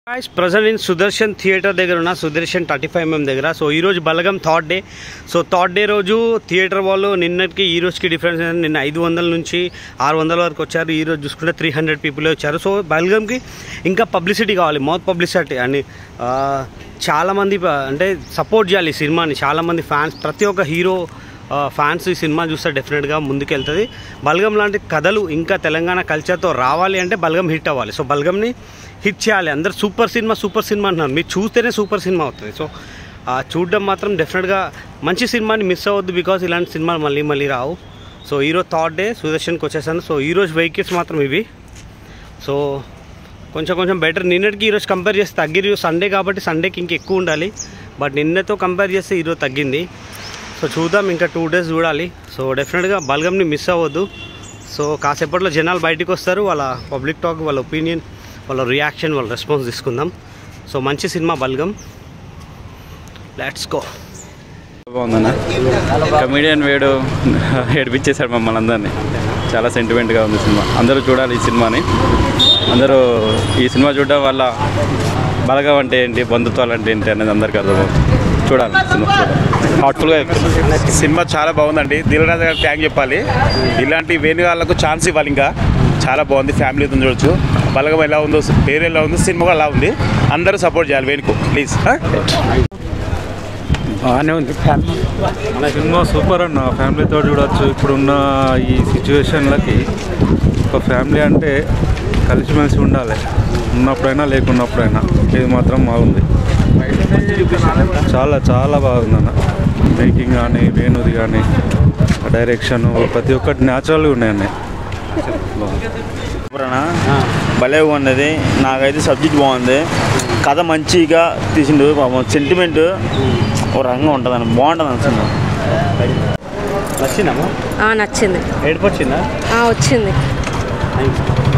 guys present నేను Sudarshan theatre దగ్గర ఉన్న సుదర్శన్ థర్టీ ఫైవ్ ఎంఎం దగ్గర సో ఈ రోజు Balagam third day so third day రోజు థియేటర్ వాళ్ళు నిన్నటికి ఈ రోజుకి డిఫరెన్స్ ఏంటంటే నిన్న ఐదు వందల నుంచి ఆరు వందల వరకు వచ్చారు ఈ రోజు చూసుకుంటే త్రీ హండ్రెడ్ పీపుల్ వచ్చారు సో బలగంకి ఇంకా పబ్లిసిటీ కావాలి మౌత్ పబ్లిసిటీ అని ఆ, చాలామంది ప- అంటే సపోర్ట్ చేయాలి ఈ సినిమాని చాలామంది ఫ్యాన్స్ ప్రతి ఒక్క హీరో ఫ్యాన్స్ ఈ సినిమా చూస్తే డెఫినెట్గా ముందుకెళ్తుంది బల్గం లాంటి కథలు ఇంకా తెలంగాణ కల్చర్తో రావాలి అంటే బల్గం హిట్ అవ్వాలి సో బల్గంని హిట్ చేయాలి అందరు సూపర్ సినిమా సూపర్ సినిమా అంటున్నారు మీరు చూస్తేనే సూపర్ సినిమా అవుతుంది సో ఆ చూడడం మాత్రం డెఫినెట్గా మంచి సినిమాని మిస్ అవ్వద్దు బికాస్ ఇలాంటి సినిమాలు మళ్ళీ మళ్ళీ రావు సో ఈరోజు థర్డ్ డే సుదర్శన్కి వచ్చేసాను సో ఈరోజు వెహికల్స్ మాత్రం ఇవి సో కొంచెం కొంచెం బెటర్ నిన్నటికి ఈరోజు కంపేర్ చేస్తే తగ్గిరు సండే కాబట్టి సండేకి ఇంక ఎక్కువ ఉండాలి బట్ నిన్నతో కంపేర్ చేస్తే ఈరోజు తగ్గింది సో చూద్దాం ఇంకా టూ డేస్ చూడాలి సో డెఫినెట్గా బల్గంని మిస్ అవ్వద్దు సో కాసేపట్లో జనాలు బయటికి వస్తారు వాళ్ళ పబ్లిక్ టాక్ వాళ్ళ ఒపీనియన్ వాళ్ళ రియాక్షన్ వాళ్ళ రెస్పాన్స్ తీసుకుందాం సో మంచి సినిమా బల్గం లెట్స్ గో బాగుందన్న కమీడియన్ వేడు ఏడిపించేశాడు మమ్మల్ని అందరినీ చాలా సెంటిమెంట్గా ఉంది సినిమా అందరూ చూడాలి ఈ సినిమాని అందరూ ఈ సినిమా చూడడం వల్ల బలగం అంటే ఏంటి బంధుత్వాలు అంటే ఏంటి అనేది అందరికీ అర్థమవుతుంది చూడాలి సినిమా హార్ట్ఫుల్గా సినిమా చాలా బాగుందండి దిల్రాజు గారికి థ్యాంక్ చెప్పాలి ఇలాంటి వేణు వాళ్ళకు ఛాన్స్ ఇవ్వాలి ఇంకా చాలా బాగుంది ఫ్యామిలీతో చూడొచ్చు బలగం ఎలా ఉందో పేరు ఎలా ఉందో సినిమా కూడా అలా ఉంది అందరూ సపోర్ట్ చేయాలి వేణుకు ప్లీజ్ బాగానే ఉంది మన సినిమా సూపర్ అన్న ఫ్యామిలీతో చూడొచ్చు ఇప్పుడున్న ఈ సిచ్యువేషన్లకి ఒక ఫ్యామిలీ అంటే కలిసిమెలిసి ఉండాలి ఉన్నప్పుడైనా లేకున్నప్పుడైనా ఇది మాత్రం బాగుంది చాలా చాలా బాగుందన్న మేకింగ్ కానీ వేణుది కానీ డైరెక్షన్ ప్రతి ఒక్కటి న్యాచురల్గా ఉన్నాయన్న భలే ఉన్నది నాకైతే సబ్జెక్ట్ బాగుంది కథ మంచిగా తీసిండు పాపం సెంటిమెంట్ ఒక రకంగా ఉంటుంది అని బాగుంటుంది అని సినిమా నచ్చిందమ్మా ఆ, నచ్చింది ఏడుపు వచ్చిందా ఆ, వచ్చింది థ్యాంక్ యూ